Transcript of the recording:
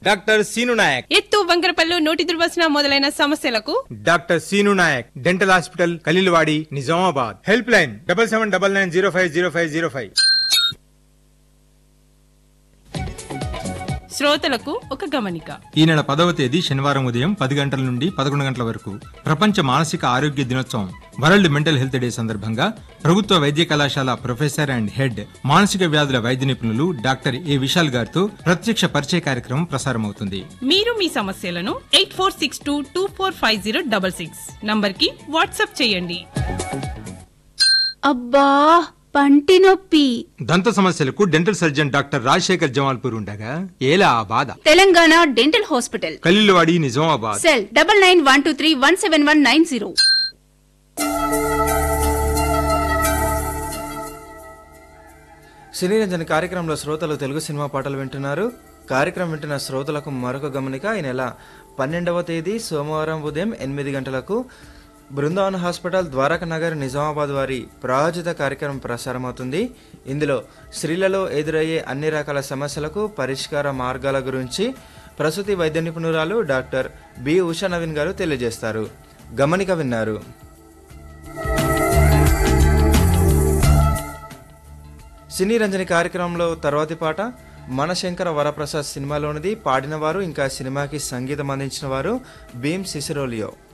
doctor Seenu Naik ఎత్తు వంకరపల్లు నోటి దుర్వాసన మొదలైన సమస్యలకు doctor Seenu Nayak dental hospital Khaleelwadi Nizamabad help line double seven double nine zero five zero five zero five శ్రోతలకు ఒక గమనిక ఈ నెల పదవ తేదీ శనివారం ఉదయం పది గంటల నుండి పదకొండు గంటల వరకు ప్రపంచ మానసిక ఆరోగ్య దినోత్సవం వరల్డ్ మెంటల్ హెల్త్ డే సందర్భంగా ప్రభుత్వ వైద్య కళాశాల ప్రొఫెసర్ అండ్ హెడ్ మానసిక వ్యాధుల వైద్య నిపుణులు డాక్టర్ ఏ విశాల్ గారితో ప్రత్యక్ష పరిచయ కార్యక్రమం ప్రసారమవుతుంది మీరు మీ సమస్యలను eight four six two two four five zero double six number కి వాట్సాప్ చేయండి అబ్బా పంటి నొప్పి దంత సమస్యలకు dental surgeon doctor Rajasekhar Jamalpur ఉండగా ఏలా ఆ బాధ Telangana dental hospital Khaleelwadi Nizamabad cell double nine one two three one seven one nine zero cine రంజన్ కార్యక్రమంలో శ్రోతలు తెలుగు సినిమా పాటలు వింటున్నారు కార్యక్రమం వింటున్న శ్రోతలకు మరొక గమనిక ఈ నెల పన్నెండవ తేదీ సోమవారం ఉదయం ఎనిమిది గంటలకు బృందావన్ హాస్పిటల్ ద్వారక నగర్ నిజామాబాద్ వారి ప్రాయోజిత కార్యక్రమం ప్రసారమవుతుంది ఇందులో స్త్రీలలో ఎదురయ్యే అన్ని రకాల సమస్యలకు పరిష్కార మార్గాల గురించి ప్రసూతి వైద్య నిపుణురాలు డాక్టర్ బి ఉషా నవీన్ గారు తెలియజేస్తారు గమనిక విన్నారు సినీ రంజని కార్యక్రమంలో తర్వాతి పాట మనశంకర వరప్రసాద్ సినిమాలోనిది పాడిన వారు ఇంకా సినిమాకి సంగీతం అందించిన వారు భీమ్ సిసిరోలియో